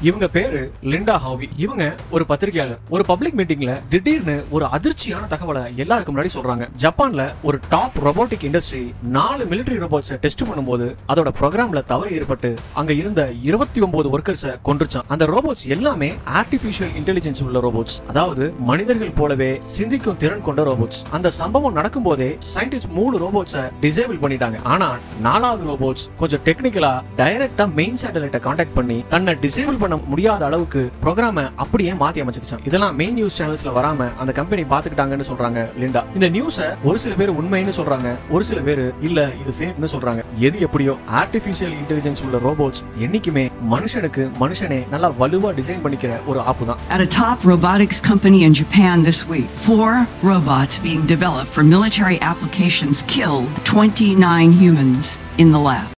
இவங்க பேரு லிண்டா ஹாவி இவங்க ஒரு பத்திரிகையாளர் ஒரு பப்ளிக் மீட்டிங்ல திடீர்னு ஒரு அதிர்ச்சியான தகவலை எல்லாருக்கும் முன்னாடி சொல்றாங்க ஜப்பான்ல ஒரு டாப் robotic இண்டஸ்ட்ரி நாலு மிலிட்டரி ரோபோட்ஸை டெஸ்ட் பண்ணும்போது அதோட ப்ரோக்ராம்ல தவறு ஏற்பட்டு அங்க இருந்த இருபத்தி ஒன்பது ஒர்க்கர்ஸை கொன்றுச்சான் அந்த ரோபோட்ஸ் எல்லாமே ஆர்டிபிஷியல் இன்டெலிஜென்ஸ் உள்ள ரோபோட்ஸ் அதாவது மனிதர்கள் போலவே சிந்திக்கும் திறன் கொண்ட ரோபோட்ஸ் அந்த சம்பவம் நடக்கும் போதே சயின்டிஸ்ட் மூணு ரோபோட்ஸை டிசேபிள் பண்ணிட்டாங்க ஆனா நாலாவது ரோபோட்ஸ் கொஞ்சம் டெக்னிக்கலா டைரக்டா மெயின் சேட்டலைட்டை காண்டாக்ட் பண்ணி தன்னை டிசேபிள் பண்ண முடியாத அளவுக்கு ப்ரோக்ராம அப்படியே மாத்தி அமைச்சிருச்சான் இதெல்லாம் மெயின் நியூஸ் சேனல்ஸ்ல வராம அந்த கம்பெனி பாத்துக்கிட்டாங்கன்னு சொல்றாங்க லிண்டா இந்த நியூஸ ஒரு சில பேர் உண்மைன்னு சொல்றாங்க ஒரு சில பேர் இல்ல இது ஃபேக்னு சொல்றாங்க எது எப்படியோ ஆர்டிபிஷியல் இன்டெலிஜென்ஸ் உள்ள ரோபோட்ஸ் என்னைக்குமே மனுஷனுக்கு மனுஷனே நல்லா வலுவா டிசைன் பண்ணிக்கிற ஒரு ஆப்பு தான் At a top robotics company in Japan this week, four robots being developed for military applications killed 29 humans in the lab.